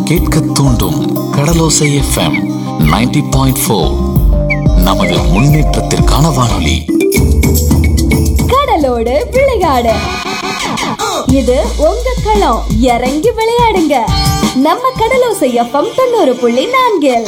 கேட்க தூண்டும் கடலோசை FM 90.4 point four நமது முன்னேற்றத்திற்கான வானொலி கடலோடு விளையாடு இது உங்க களம் இறங்கி விளையாடுங்க நம்ம கடலோசை எஃப்எம் தொண்ணூறு புள்ளி நான்கில்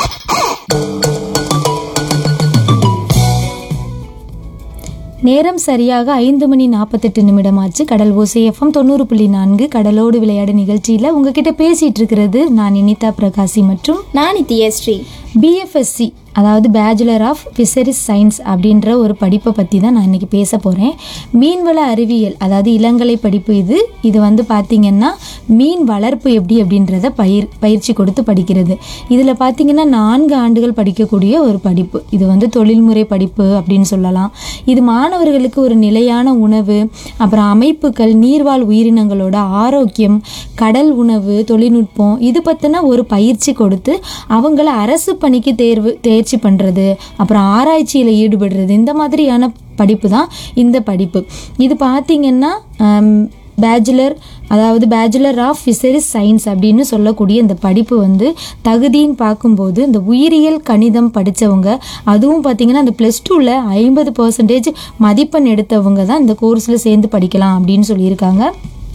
நேரம் சரியாக ஐந்து மணி நாற்பத்தெட்டு நிமிடமாச்சு கடல் ஓசை எஃப்எம் தொண்ணூறு புள்ளி நான்கு கடலோடு விளையாடு நிகழ்ச்சியில் உங்ககிட்ட பேசிட்டு இருக்கிறது நான் இனிதா பிரகாசி மற்றும் நான் நித்யஸ்ரீ பிஎஃப்எஸ்சி அதாவது பேச்சுலர் ஆஃப் ஃபிஷரிஸ் சயின்ஸ் அப்படின்ற ஒரு படிப்பை பற்றி தான் நான் இன்றைக்கி பேச போகிறேன் மீன்வள அறிவியல் அதாவது இளங்கலை படிப்பு இது இது வந்து பார்த்திங்கன்னா மீன் வளர்ப்பு எப்படி அப்படின்றத பயிர் பயிற்சி கொடுத்து படிக்கிறது இதில் பார்த்திங்கன்னா நான்கு ஆண்டுகள் படிக்கக்கூடிய ஒரு படிப்பு இது வந்து தொழில்முறை படிப்பு அப்படின்னு சொல்லலாம் இது மாணவர்களுக்கு ஒரு நிலையான உணவு அப்புறம் அமைப்புகள் நீர்வாழ் உயிரினங்களோட ஆரோக்கியம் கடல் உணவு தொழில்நுட்பம் இது பற்றின ஒரு பயிற்சி கொடுத்து அவங்கள அரசு பணிக்கு தேர்வு தேர்ச்சி பண்ணுறது அப்புறம் ஆராய்ச்சியில் ஈடுபடுறது இந்த மாதிரியான படிப்பு தான் இந்த படிப்பு இது பார்த்திங்கன்னா பேச்சுலர் அதாவது பேச்சுலர் ஆஃப் ஃபிஷரிஸ் சயின்ஸ் அப்படின்னு சொல்லக்கூடிய இந்த படிப்பு வந்து தகுதின்னு பார்க்கும்போது இந்த உயிரியல் கணிதம் படித்தவங்க அதுவும் பார்த்திங்கன்னா அந்த ப்ளஸ் டூவில் ஐம்பது பர்சன்டேஜ் மதிப்பெண் எடுத்தவங்க தான் இந்த கோர்ஸில் சேர்ந்து படிக்கலாம் அப்படின்னு சொல்லியிருக்காங்க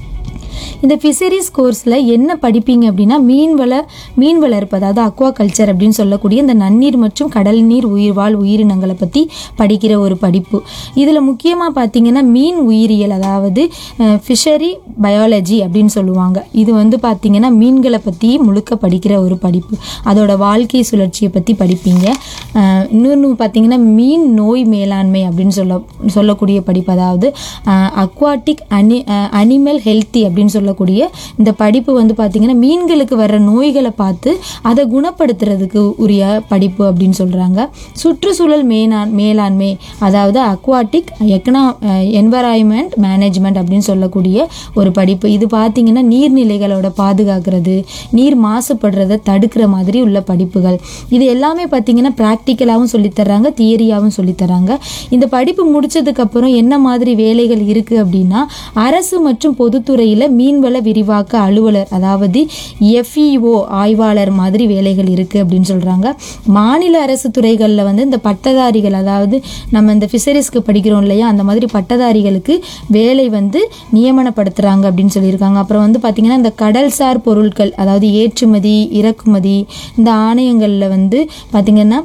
இந்த ஃபிஷரிஸ் கோர்ஸில் என்ன படிப்பீங்க அப்படின்னா மீன் வள மீன் வளர்ப்பு அதாவது அக்வா கல்ச்சர் அப்படின்னு சொல்லக்கூடிய இந்த நன்னீர் மற்றும் கடல் நீர் உயிர்வாழ் உயிரினங்களை பற்றி படிக்கிற ஒரு படிப்பு இதில் முக்கியமாக பார்த்தீங்கன்னா மீன் உயிரியல் அதாவது ஃபிஷரி பயாலஜி அப்படின்னு சொல்லுவாங்க இது வந்து பார்த்தீங்கன்னா மீன்களை பற்றி முழுக்க படிக்கிற ஒரு படிப்பு அதோட வாழ்க்கை சுழற்சியை பற்றி படிப்பீங்க அஹ் இன்னொன்று பார்த்தீங்கன்னா மீன் நோய் மேலாண்மை அப்படின்னு சொல்ல சொல்லக்கூடிய படிப்பு அதாவது அக்வாட்டிக் அனி அனிமல் ஹெல்த்தி அப்படின்னு சொல்லக்கூடிய இந்த படிப்பு வந்து பார்த்திங்கன்னா மீன்களுக்கு வர்ற நோய்களை பார்த்து அதை குணப்படுத்துறதுக்கு உரிய படிப்பு அப்படின்னு சொல்கிறாங்க சுற்றுச்சூழல் மேனா மேலாண்மை அதாவது அக்வாட்டிக் எக்கனா என்வரான்மெண்ட் மேனேஜ்மெண்ட் அப்படின்னு சொல்லக்கூடிய ஒரு படிப்பு இது பார்த்திங்கன்னா நீர்நிலைகளோட பாதுகாக்கிறது நீர் மாசுபடுறதை தடுக்கிற மாதிரி உள்ள படிப்புகள் இது எல்லாமே பார்த்திங்கன்னா ப்ராக்டிக்கலாகவும் சொல்லித்தர்றாங்க தியரியாகவும் சொல்லித்தராங்க இந்த படிப்பு முடிச்சதுக்கப்புறம் என்ன மாதிரி வேலைகள் இருக்குது அப்படின்னா அரசு மற்றும் பொதுத்துறையில் மீன்வள விரிவாக்க அலுவலர் அதாவது எஃப்இஓ ஆய்வாளர் மாதிரி வேலைகள் இருக்குது அப்படின்னு சொல்கிறாங்க மாநில அரசு துறைகளில் வந்து இந்த பட்டதாரிகள் அதாவது நம்ம இந்த ஃபிஷரிஸ்க்கு படிக்கிறோம் இல்லையா அந்த மாதிரி பட்டதாரிகளுக்கு வேலை வந்து நியமனப்படுத்துகிறாங்க அப்படின்னு சொல்லியிருக்காங்க அப்புறம் வந்து பார்த்திங்கன்னா இந்த கடல்சார் பொருட்கள் அதாவது ஏற்றுமதி இறக்குமதி இந்த ஆணையங்களில் வந்து பார்த்திங்கன்னா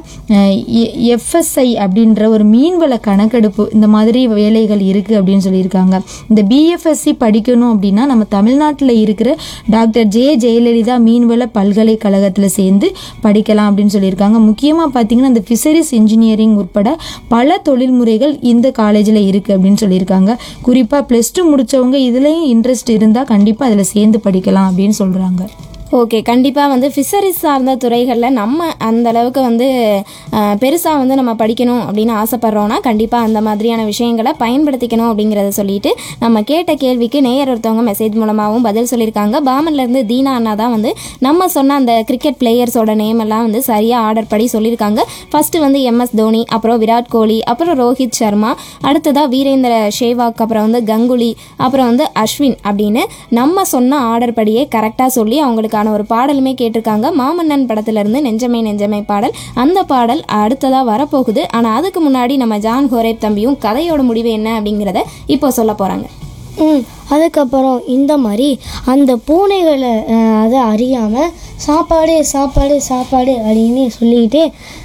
எஃப்எஸ்ஐ அப்படின்ற ஒரு மீன்வள கணக்கெடுப்பு இந்த மாதிரி வேலைகள் இருக்குது அப்படின்னு சொல்லியிருக்காங்க இந்த பிஎஃப்எஸ்சி படிக்கணும் அப்படின்னா நம்ம தமிழ்நாட்டில் இருக்கிற டாக்டர் ஜே ஜெயலலிதா மீன்வள பல்கலைக்கழகத்தில் சேர்ந்து படிக்கலாம் அப்படின்னு சொல்லியிருக்காங்க முக்கியமாக பார்த்தீங்கன்னா இந்த ஃபிஷரிஸ் இன்ஜினியரிங் உட்பட பல தொழில்முறைகள் இந்த காலேஜில் இருக்குது அப்படின்னு சொல்லியிருக்காங்க குறிப்பாக ப்ளஸ் டூ முடித்தவங்க இதுலேயும் இன்ட்ரெஸ்ட் இருந்தால் கண்டிப்பாக அதில் சேர்ந்து படிக்கலாம் அப்படின்னு சொல்கிறாங்க ஓகே கண்டிப்பாக வந்து ஃபிஷரிஸ் சார்ந்த துறைகளில் நம்ம அந்த அளவுக்கு வந்து பெருசாக வந்து நம்ம படிக்கணும் அப்படின்னு ஆசைப்பட்றோன்னா கண்டிப்பாக அந்த மாதிரியான விஷயங்களை பயன்படுத்திக்கணும் அப்படிங்கிறத சொல்லிட்டு நம்ம கேட்ட கேள்விக்கு நேயர் ஒருத்தவங்க மெசேஜ் மூலமாகவும் பதில் சொல்லியிருக்காங்க பாமன்லேருந்து தீனா அண்ணா தான் வந்து நம்ம சொன்ன அந்த கிரிக்கெட் பிளேயர்ஸோட நேம் எல்லாம் வந்து சரியாக ஆர்டர் படி சொல்லியிருக்காங்க ஃபர்ஸ்ட் வந்து எம்எஸ் தோனி அப்புறம் விராட் கோலி அப்புறம் ரோஹித் சர்மா அடுத்ததாக வீரேந்திர ஷேவாக் அப்புறம் வந்து கங்குலி அப்புறம் வந்து அஸ்வின் அப்படின்னு நம்ம சொன்ன ஆர்டர் படியே கரெக்டாக சொல்லி அவங்களுக்கான ஒரு பாடலுமே கேட்டிருக்காங்க மாமன்னன் படத்துலேருந்து நெஞ்சமே நெஞ்சமே பாடல் அந்த பாடல் அடுத்ததாக வரப்போகுது ஆனால் அதுக்கு முன்னாடி நம்ம ஜான் ஹோரேப் தம்பியும் கதையோட முடிவு என்ன அப்படிங்கிறத இப்போ சொல்ல போகிறாங்க ம் அதுக்கப்புறம் இந்த மாதிரி அந்த பூனைகளை அஹ், அதை அறியாமல் சாப்பாடு சாப்பாடு சாப்பாடு அப்படின்னு சொல்லிக்கிட்டே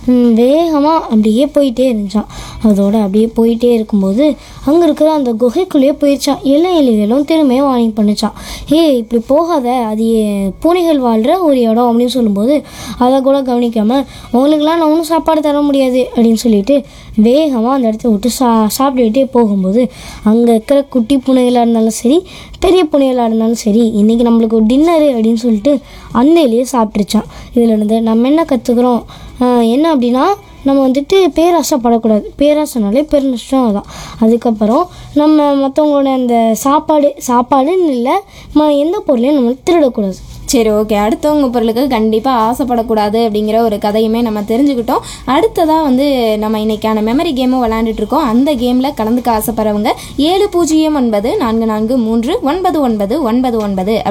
வேகமாக அப்படியே போயிட்டே இருந்துச்சான் அதோட அப்படியே போயிட்டே இருக்கும்போது அங்கே இருக்கிற அந்த குகைக்குள்ளேயே போயிடுச்சான் எல்லா எலிகளும் திரும்பியும் வார்னிங் பண்ணுச்சான் ஏய் இப்படி போகாத அது எ- பூனைகள் வாழ்கிற ஒரு இடம் அப்படின்னு சொல்லும்போது அதை கூட கவனிக்காமல் உங்களுக்கெல்லாம் நான் ஒன்றும் சாப்பாடு தர முடியாது அப்படின்னு சொல்லிட்டு வேகமாக அந்த இடத்த விட்டு சா சாப்பிட்டுக்கிட்டே போகும்போது அங்கே இருக்கிற குட்டி பூனைகளாக இருந்தாலும் சரி பெரிய பூனைகளாக இருந்தாலும் சரி இன்றைக்கி நம்மளுக்கு ஒரு டின்னரு அப்படின்னு சொல்லிட்டு அந்த எலியை சாப்பிட்டுருச்சான் இதில் இருந்து நம்ம என்ன கற்றுக்குறோம் என்ன அப்படின்னா நம்ம வந்துட்டு பேராசைப்படக்கூடாது பேராசைனாலே பெருநஷ்டம் தான் அதுக்கப்புறம் நம்ம மற்றவங்களோட அந்த சாப்பாடு சாப்பாடுன்னு இல்லை ம எந்த பொருளையும் நம்ம திருடக்கூடாது சரி ஓகே அடுத்தவங்க பொருளுக்கு கண்டிப்பாக ஆசைப்படக்கூடாது அப்படிங்கிற ஒரு கதையுமே நம்ம தெரிஞ்சுக்கிட்டோம் அடுத்ததாக வந்து நம்ம இன்னைக்கான மெமரி கேமும் விளையாண்டுட்டு இருக்கோம் அந்த கேமில் கலந்துக்க ஆசைப்படுறவங்க ஏழு பூஜ்ஜியம் ஒன்பது நான்கு நான்கு மூன்று ஒன்பது ஒன்பது ஒன்பது ஒன்பது